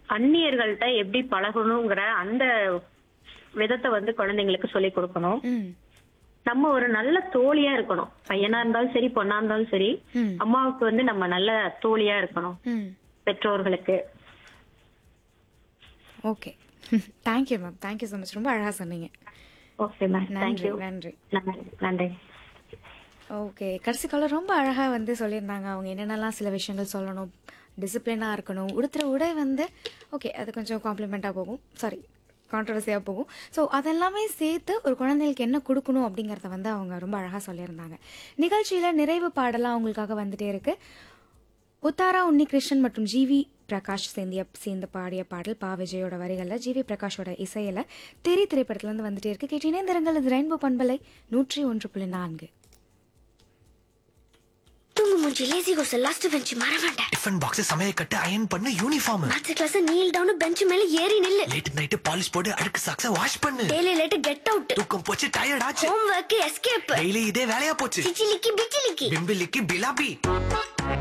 அந்நியர்கள்ட்ட எப்படி பழகணுங்கிற அந்த விதத்தை வந்து குழந்தைங்களுக்கு சொல்லி கொடுக்கணும் ம் நம்ம ஒரு நல்ல தோழியா இருக்கணும் பையனா இருந்தாலும் சரி பொண்ணா இருந்தாலும் சரி ம் அம்மாவுக்கு வந்து நம்ம நல்ல தோழியா இருக்கணும் ம் பெற்றோர்களுக்கு okay thank you ma'am thank you so much ரொம்ப அழகாக சொன்னீங்க ஓகே மேம் நன்றி தேங்க்யூ நன்றி நன்றி ஓகே கடைசி காலம் ரொம்ப அழகாக வந்து சொல்லியிருந்தாங்க அவங்க என்னென்னலாம் சில விஷயங்கள் சொல்லணும் டிசிப்ளினாக இருக்கணும் உடுத்துற உடை வந்து ஓகே அது கொஞ்சம் காம்ப்ளிமெண்ட்டாக போகும் சாரி கான்ட்ரவர்சியாக போகும் ஸோ அதெல்லாமே சேர்த்து ஒரு குழந்தைகளுக்கு என்ன கொடுக்கணும் அப்படிங்கிறத வந்து அவங்க ரொம்ப அழகாக சொல்லியிருந்தாங்க நிகழ்ச்சியில் நிறைவு பாடலாம் அவங்களுக்காக வந்துட்டே இருக்கு உத்தாரா உன்னிகிருஷ்ணன் மற்றும் ஜிவி பிரகாஷ் சேர்ந்திய சேர்ந்து பாடிய பாடல் பா விஜயோட வரிகளில் ஜிவி பிரகாஷோட இசையில தெரி திரைப்படத்துலேருந்து வந்துட்டே இருக்கு கேட்டு இணைந்திருங்கள் இது ரெயின்போ பண்பலை நூற்றி ஒன்று புள்ளி நான்கு தூங்கு மூஞ்சி லேசி கோஸ் லாஸ்ட் பெஞ்ச் மறவேண்ட டிஃபன் பாக்ஸ் சமையல் கட்டு அயன் பண்ணு uniform maths class kneel down bench மேல ஏறி நில்லு லேட் நைட் பாலிஷ் போட்டு அழுக்கு சாக்ஸ வாஷ் பண்ணு டெய்லி லேட் கெட் அவுட் தூக்கம் போச்சு டயர்ட் ஆச்சு ஹோம் ஒர்க் எஸ்கேப் டெய்லி இதே வேலையா போச்சு சிச்சிலிக்கி பிச்சிலிக்கி பிம்பிலிக்கு பிலாபி